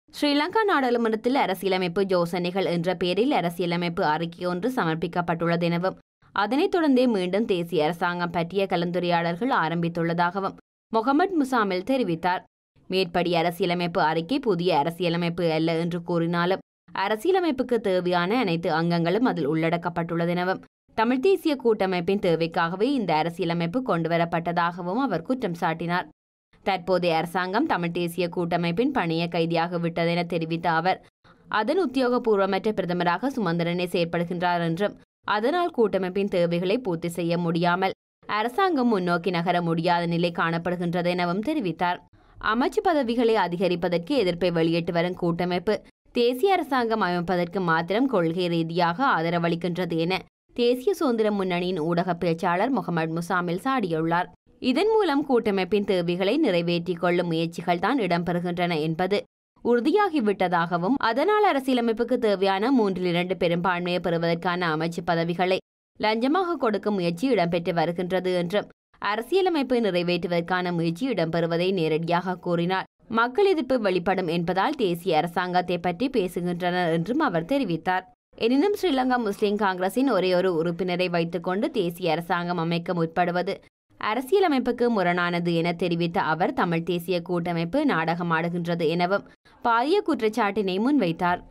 ஸ்ரீலங்கா நாடாளுமன்றத்தில் அரசியலமைப்பு யோசனைகள் என்ற பெயரில் அரசியலமைப்பு அறிக்கை ஒன்று சமர்ப்பிக்கப்பட்டுள்ளது எனவும் அதனைத் தொடர்ந்தே மீண்டும் தேசிய அரசாங்கம் பற்றிய கலந்துரையாடல்கள் ஆரம்பித்துள்ளதாகவும் முகமது முசாமில் தெரிவித்தார் மேற்படி அரசியலமைப்பு அறிக்கை புதிய அரசியலமைப்பு அல்ல என்று கூறினாலும் அரசியலமைப்புக்கு தேவையான அனைத்து அங்கங்களும் அதில் உள்ளடக்கப்பட்டுள்ளதெனவும் தமிழ் தேசிய கூட்டமைப்பின் தேவைக்காகவே இந்த அரசியலமைப்பு கொண்டுவரப்பட்டதாகவும் அவர் குற்றம் சாட்டினார் தற்போதைய அரசாங்கம் தமிழ் தேசிய கூட்டமைப்பின் பணிய கைதியாக விட்டதென தெரிவித்த அவர் அதன் உத்தியோகபூர்வமற்ற பிரதமராக சுமந்திரனே செயற்படுகின்றார் என்றும் அதனால் கூட்டமைப்பின் தேவைகளை பூர்த்தி செய்ய முடியாமல் அரசாங்கம் முன்னோக்கி நகர முடியாத நிலை காணப்படுகின்றது எனவும் தெரிவித்தார் அமைச்சு பதவிகளை அதிகரிப்பதற்கு எதிர்ப்பை வெளியிட்டு வரும் கூட்டமைப்பு தேசிய அரசாங்கம் அமைப்பதற்கு மாத்திரம் கொள்கை ரீதியாக ஆதரவளிக்கின்றது என தேசிய சுதந்திர முன்னணியின் ஊடக பேச்சாளர் முகமது முசாமில் சாடியுள்ளார் இதன் மூலம் கூட்டமைப்பின் தேவைகளை நிறைவேற்றிக் கொள்ளும் முயற்சிகள் தான் இடம்பெறுகின்றன என்பது உறுதியாகிவிட்டதாகவும் அதனால் அரசியலமைப்புக்கு தேவையான மூன்றில் இரண்டு பெரும்பான்மையை பெறுவதற்கான அமைச்சு பதவிகளை லஞ்சமாக கொடுக்கும் முயற்சி இடம்பெற்று வருகின்றது என்றும் அரசியலமைப்பை நிறைவேற்றுவதற்கான முயற்சி இடம்பெறுவதை நேரடியாக கூறினார் மக்கள் எதிர்ப்பு வெளிப்படும் என்பதால் தேசிய அரசாங்கத்தை பற்றி பேசுகின்றனர் என்றும் அவர் தெரிவித்தார் எனினும் ஸ்ரீலங்கா முஸ்லிம் காங்கிரசின் ஒரே ஒரு உறுப்பினரை வைத்துக்கொண்டு தேசிய அரசாங்கம் அமைக்க முற்படுவது அரசியலமைப்புக்கு முரணானது என தெரிவித்த அவர் தமிழ் தேசிய கூட்டமைப்பு நாடகமாடுகின்றது எனவும் பாரிய குற்றச்சாட்டினை முன்வைத்தார்